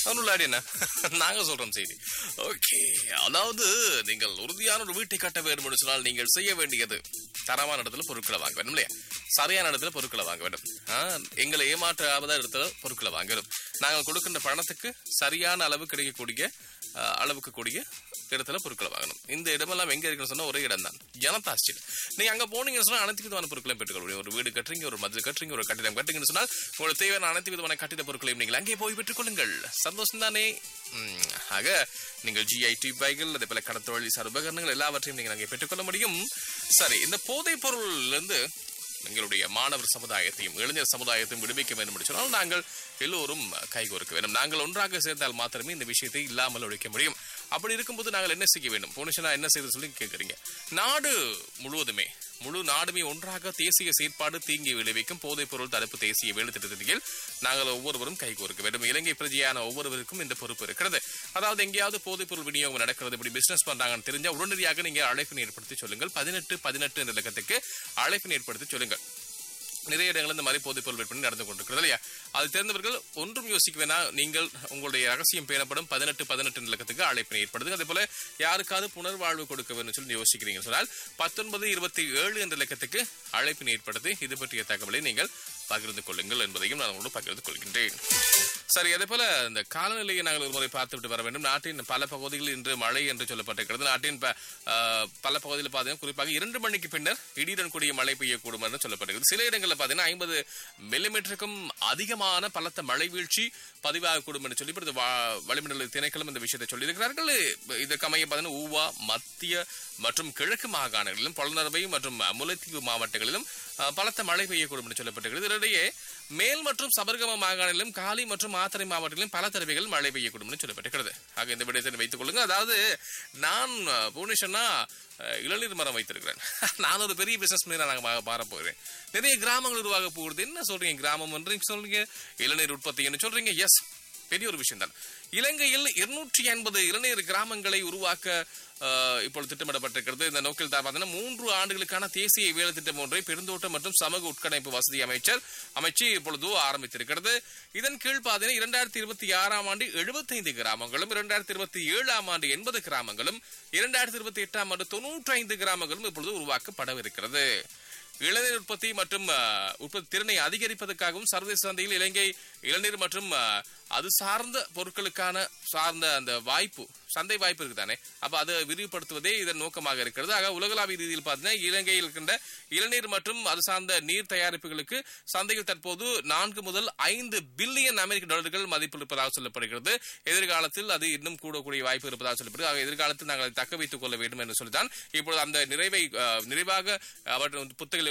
அவனுள்ளாடி என்ன நாங்க சொல்றோம் செய்தி ஓகே அதாவது நீங்கள் உறுதியான ஒரு வீட்டை கட்ட வேண்டும் என்று சொன்னால் நீங்கள் செய்ய வேண்டியது தரமான இடத்துல பொருட்களை வாங்க வேண்டும் இல்லையா சரியான இடத்துல பொருட்களை வாங்க வேண்டும் ஆ, எங்களை ஏமாற்றாத இடத்துல பொருட்களை வாங்க வேண்டும் நாங்கள் கொடுக்கின்ற பணத்துக்கு சரியான அளவு கிடைக்கக்கூடிய ஆ, அளவுக்கு கூடிய இடத்துல பொருட்களை வாங்கணும் இந்த இடமெல்லாம் எங்க இருக்குன்னு சொன்னா ஒரே இடம் தான் ஜனதா ஸ்ட்ரீட் நீங்க அங்க போனீங்கன்னு சொன்னா அனைத்து விதமான பொருட்களையும் பெற்றுக்கொள்ள முடியும் ஒரு வீடு கட்டுறீங்க ஒரு மதில் கட்டுறீங்க ஒரு கட்டிடம் கட்டுறீங்கன்னு சொன்னால் உங்களுக்கு தேவையான அனைத்து விதமான கட்டிட பொருட்களையும் நீங்கள் அங்கே போய் பெற்றுக்கொள்ளுங்கள் சந்தோஷம் தானே உம், ஆக நீங்கள் ஜிஐடி பைகள் அதே போல கடத்தொழில் சார் உபகரணங்கள் எல்லாவற்றையும் நீங்கள் அங்கே பெற்றுக்கொள்ள முடியும் சரி இந்த போதைப் பொருள்ல இருந்து எங்களுடைய மாணவர் சமுதாயத்தையும் இளைஞர் சமுதாயத்தையும் விடுவிக்க வேண்டும் என்று சொன்னால் நாங்கள் எல்லோரும் கைகோர்க்க வேண்டும் நாங்கள் ஒன்றாக சேர்ந்தால் மாத்திரமே இந்த விஷயத்தை இல்லாமல் ஒழிக்க முடியும் அப்படி இருக்கும்போது நாங்கள் என்ன செய்ய வேண்டும் போனிஷனா என்ன செய்து சொல்லி கேட்குறீங்க நாடு முழுவதுமே முழு நாடுமே ஒன்றாக தேசிய செயற்பாடு தீங்கி விளைவிக்கும் போதைப் பொருள் தடுப்பு தேசிய வேலை திட்டத்தில் நாங்கள் ஒவ்வொருவரும் கைகோர்க்க வேண்டும் இலங்கை பிரஜையான ஒவ்வொருவருக்கும் இந்த பொறுப்பு இருக்கிறது அதாவது எங்கேயாவது போதைப் பொருள் விநியோகம் நடக்கிறது இப்படி பிசினஸ் பண்றாங்கன்னு தெரிஞ்சா உடனடியாக நீங்க அழைப்பினை ஏற்படுத்தி சொல்லுங்கள் பதினெட்டு பதினெட்டு என்ற இலக்கத்துக்கு அழைப்பினை ஏற்படுத்தி சொல்லுங்கள் நிறைய இடங்கள் இந்த மாதிரி போதைப் பொருள் விற்பனை நடந்து கொண்டிருக்கிறது இல்லையா அது தெரிந்தவர்கள் ஒன்றும் யோசிக்க வேணாம் நீங்கள் உங்களுடைய ரகசியம் பேணப்படும் பதினெட்டு பதினெட்டு இலக்கத்துக்கு அழைப்பினை ஏற்படுது அதே போல யாருக்காவது புனர்வாழ்வு கொடுக்க வேண்டும் சொல்லி யோசிக்கிறீங்க சொன்னால் பத்தொன்பது இருபத்தி ஏழு என்ற இலக்கத்துக்கு அழைப்பினை ஏற்படுத்தி இது பற்றிய தகவலை நீங்கள் பகிர்ந்து கொள்ளுங்கள் என்பதையும் நான் உங்களோடு பகிர்ந்து கொள்கின்றேன் சரி அதே போல இந்த காலநிலையை நாங்கள் ஒரு முறை பார்த்துவிட்டு வர வேண்டும் நாட்டின் பல பகுதிகளில் இன்று மழை என்று சொல்லப்பட்டிருக்கிறது நாட்டின் ப- ஆஹ், பல பகுதியில் பார்த்தீங்கன்னா குறிப்பாக இரண்டு மணிக்கு பின்னர் இடியுடன் கூடிய மழை பெய்யக்கூடும் என்று சொல்லப்பட்டிருக்கிறது சில இடங்களில் பார்த்தீங்கன்னா ஐம்பது மில்லிமீட்டருக்கும் அதிகமான பலத்த மழை வீழ்ச்சி பதிவாகக்கூடும் என்று சொல்லி இப்பொழுது வா- வளிமண்டல திணைக்களம் இந்த விஷயத்தை சொல்லியிருக்கிறார்கள் இதற்கு அமைய பார்த்தீங்கன்னா ஊவா மத்திய மற்றும் கிழக்கு மாகாணங்களிலும் பொலனறுவை மற்றும் முல்லைத்தீவு மாவட்டங்களிலும் அஹ், பலத்த மழை பெய்யக்கூடும் என்று சொல்லப்பட்டிருக்கிறது இதனிடையே மேல் மற்றும் சபர்கம மாகாணங்களிலும் காலி மற்றும் ஆத்தரை மாவட்டங்களிலும் பல தடவைகள் மழை பெய்யக்கூடும் என்று சொல்லப்பட்டிருக்கிறது ஆக இந்த விடயத்தை வைத்துக் கொள்ளுங்க அதாவது நான் அஹ், புவனேஸ்வர்னா அஹ், இளநீர் மரம் வைத்திருக்கிறேன் நான் ஒரு பெரிய பிசினஸ் மேனா நாங்கள் மாற போகிறேன் நிறைய கிராமங்கள் உருவாக போகிறது என்ன சொல்றீங்க கிராமம் என்று சொல்றீங்க இளநீர் உற்பத்தி என்று சொல்றீங்க எஸ் பெரிய ஒரு விஷயம் தான் இலங்கையில் இருநூற்றி எண்பது இளநீர் கிராமங்களை உருவாக்க அஹ், இப்பொழுது திட்டமிடப்பட்டிருக்கிறது இந்த நோக்கில் தான் பார்த்தீங்கன்னா மூன்று ஆண்டுகளுக்கான தேசிய வேலை திட்டம் ஒன்றை பெருந்தோட்டம் மற்றும் சமூக உட்கணைப்பு வசதி அமைச்சர் அமைச்சு இப்பொழுது ஆரம்பித்திருக்கிறது இதன் கீழ் பார்த்தீங்கன்னா இரண்டாயிரத்தி இருபத்தி ஆறாம் ஆண்டு எழுபத்தைந்து கிராமங்களும் இரண்டாயிரத்தி இருபத்தி ஏழாம் ஆண்டு எண்பது கிராமங்களும் இரண்டாயிரத்தி இருபத்தி எட்டாம் ஆண்டு தொன்னூற்றி ஐந்து கிராமங்களும் இப்பொழுது உருவாக்கப்படவிருக்கிறது இளநீர் உற்பத்தி மற்றும் அஹ், உற்பத்தி திறனை அதிகரிப்பதற்காகவும் சர்வதேச சந்தையில் இலங்கை இளநீர் மற்றும் அஹ், அது சார்ந்த பொருட்களுக்கான சார்ந்த அந்த வாய்ப்பு சந்தை வாய்ப்பு இருக்குதானே அப்ப அதை விரிவுபடுத்துவதே இதன் நோக்கமாக இருக்கிறது ஆக உலகளாவிய ரீதியில் பார்த்தீங்கன்னா இலங்கையில் இருக்கின்ற இளநீர் மற்றும் அது சார்ந்த நீர் தயாரிப்புகளுக்கு சந்தையில் தற்போது நான்கு முதல் ஐந்து பில்லியன் அமெரிக்க டாலர்கள் மதிப்பு இருப்பதாக சொல்லப்படுகிறது எதிர்காலத்தில் அது இன்னும் கூடக்கூடிய வாய்ப்பு இருப்பதாக சொல்லப்படுகிறது ஆக எதிர்காலத்தில் நாங்கள் அதை தக்க வைத்துக் கொள்ள வேண்டும் என்று சொல்லித்தான் இப்பொழுது அந்த நிறைவை அஹ், நிறைவாக அவர் புத்தகங்களை